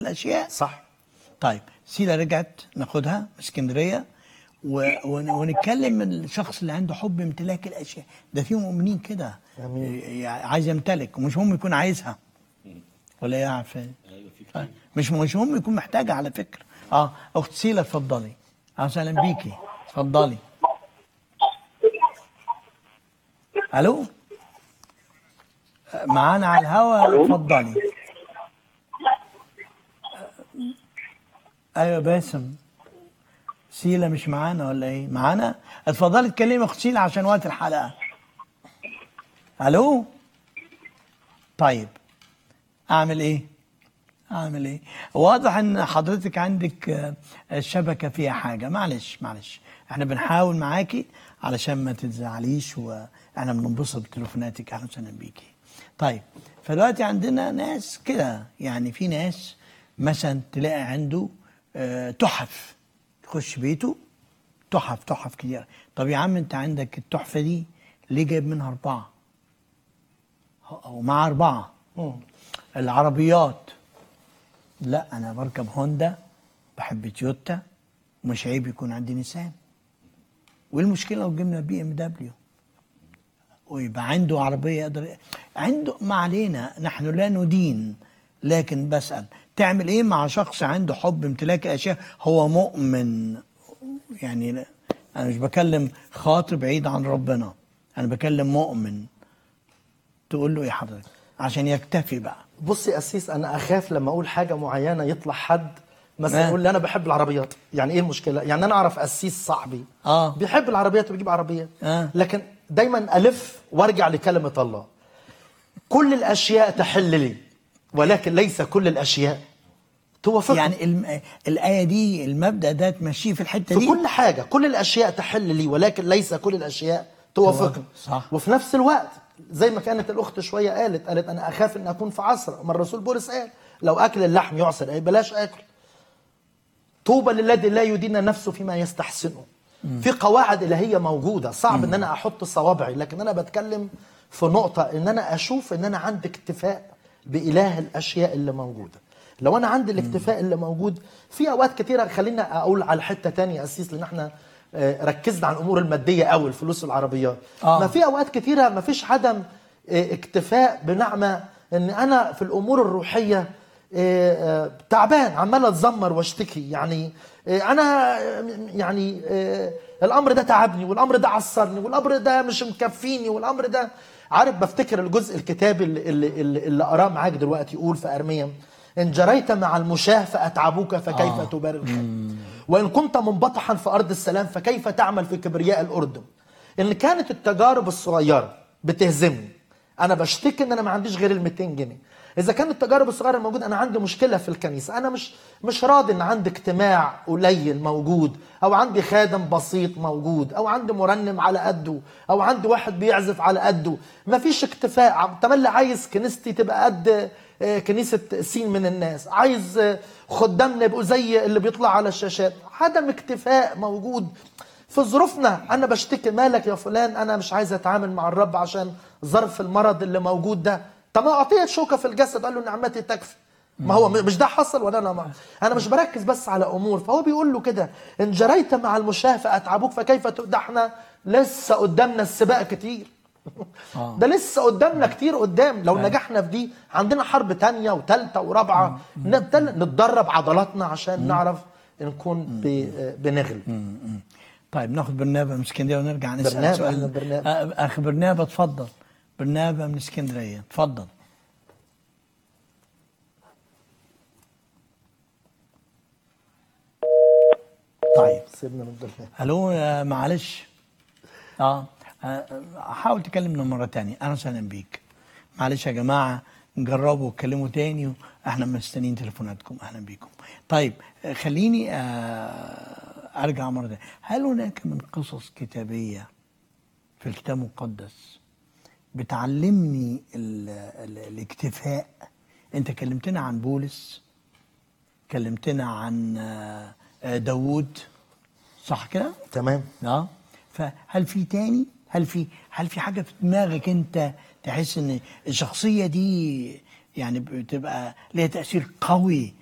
الاشياء صح طيب سيلا رجعت ناخدها من اسكندريه و... ون... ونتكلم الشخص اللي عنده حب امتلاك الاشياء ده في مؤمنين كده آمين. ي- عايز يمتلك ومش مهم يكون عايزها ولا ايه يا عفان آه، مش مش مهم يكون محتاجها على فكره اه اخت سيلا اتفضلي اهلا بيكي اتفضلي الو آه، معانا على الهوا اتفضلي ايوه باسم سيلا مش معانا ولا ايه معانا اتفضلي اتكلمي اخت سيلا عشان وقت الحلقه الو طيب اعمل ايه اعمل ايه واضح ان حضرتك عندك آه، الشبكه فيها حاجه معلش معلش احنا بنحاول معاكي علشان ما تتزعليش واحنا بننبسط بتليفوناتك اهلا وسهلا بيكي طيب فدلوقتي عندنا ناس كده يعني في ناس مثلا تلاقي عنده آه، تحف تخش بيته تحف تحف كتير طب يا عم انت عندك التحفه دي ليه جايب منها اربعه ومع اربعه العربيات لا انا بركب هوندا بحب تويوتا مش عيب يكون عندي نيسان وايه المشكله لو جبنا بي ام دبليو ويبقى عنده عربيه يقدر عنده ما علينا نحن لا ندين لكن بسال تعمل ايه مع شخص عنده حب امتلاك اشياء هو مؤمن يعني لا- انا مش بكلم خاطر بعيد عن ربنا انا بكلم مؤمن تقول له ايه حضرتك عشان يكتفي بقى بصي أسيس أنا أخاف لما أقول حاجة معينة يطلع حد مثلا آه. يقول لي أنا بحب العربيات يعني إيه المشكلة؟ يعني أنا أعرف أسيس صاحبي آه. بيحب العربيات وبيجيب عربيات آه. لكن دايما ألف وأرجع لكلمة الله كل الأشياء تحل لي ولكن ليس كل الأشياء توافقني يعني الم... الآية دي المبدأ ده تمشيه في الحتة في دي كل حاجة كل الأشياء تحل لي ولكن ليس كل الأشياء توافقني صح. وفي نفس الوقت زي ما كانت الأخت شوية قالت قالت أنا أخاف أن أكون في عصر أما الرسول بولس قال لو أكل اللحم يعصر أي بلاش أكل طوبى للذي لا يدين نفسه فيما يستحسنه في قواعد إلهية موجودة صعب أن أنا أحط صوابعي لكن أنا بتكلم في نقطة أن أنا أشوف أن أنا عندي اكتفاء بإله الأشياء اللي موجودة لو أنا عندي الاكتفاء اللي موجود في أوقات كتيرة خلينا أقول على حتة تانية أسيس لأن احنا آه، ركزنا على الأمور المادية أوي الفلوس والعربيات آه. ما في أوقات كتيرة ما فيش عدم آه، اكتفاء بنعمة أن أنا في الأمور الروحية آه، آه، تعبان عمال اتذمر واشتكي يعني آه، انا آه، يعني آه، الامر ده تعبني والامر ده عصرني والامر ده مش مكفيني والامر ده عارف بفتكر الجزء الكتابي اللي, اللي, اللي, اللي قراه معاك دلوقتي يقول في ارميا ان جريت مع المشاه فاتعبوك فكيف آه. آه. تباري الخير وان كنت منبطحا في ارض السلام فكيف تعمل في كبرياء الاردن ان كانت التجارب الصغيره بتهزمني انا بشتكي ان انا ما عنديش غير ال 200 جنيه اذا كانت التجارب الصغيره الموجوده انا عندي مشكله في الكنيسه انا مش مش راضي ان عندي اجتماع قليل موجود او عندي خادم بسيط موجود او عندي مرنم على قده او عندي واحد بيعزف على قده ما فيش اكتفاء عم- تملي عايز كنيستي تبقى قد آه، كنيسه سين من الناس عايز آه، خدامنا يبقوا زي اللي بيطلع على الشاشات عدم اكتفاء موجود في ظروفنا انا بشتكي مالك يا فلان انا مش عايز اتعامل مع الرب عشان ظرف المرض اللي موجود ده طب ما اعطيه شوكه في الجسد قال له نعمتي تكفي ما هو مش ده حصل ولا انا ما انا مش بركز بس على امور فهو بيقول له كده ان جريت مع المشاه فاتعبوك فكيف ت- ده احنا لسه قدامنا السباق كتير آه. ده لسه قدامنا كتير قدام لو نجحنا في دي عندنا حرب تانية وتالتة ورابعة نبتل نتدرب عضلاتنا عشان نعرف نكون ب- بنغلب طيب ناخد برنابة من اسكندريه ونرجع نسال برنابة، سؤال أهلا برنابة. آه، اخ برنابة اتفضل برنابة من اسكندريه اتفضل طيب سيبنا من بالله الو آه، معلش اه آه، حاول تكلمنا مره تانية اهلا وسهلا بيك معلش يا جماعه نجربوا واتكلموا تاني احنا مستنيين تليفوناتكم اهلا بيكم طيب آه، خليني آه، ارجع مره تانية هل هناك من قصص كتابيه في الكتاب المقدس بتعلمني ال ال الاكتفاء انت كلمتنا عن بولس كلمتنا عن آه، آه، داوود صح كده تمام اه فهل في تاني هل في هل في حاجه في دماغك انت تحس ان الشخصيه دي يعني بتبقى ليها تاثير قوي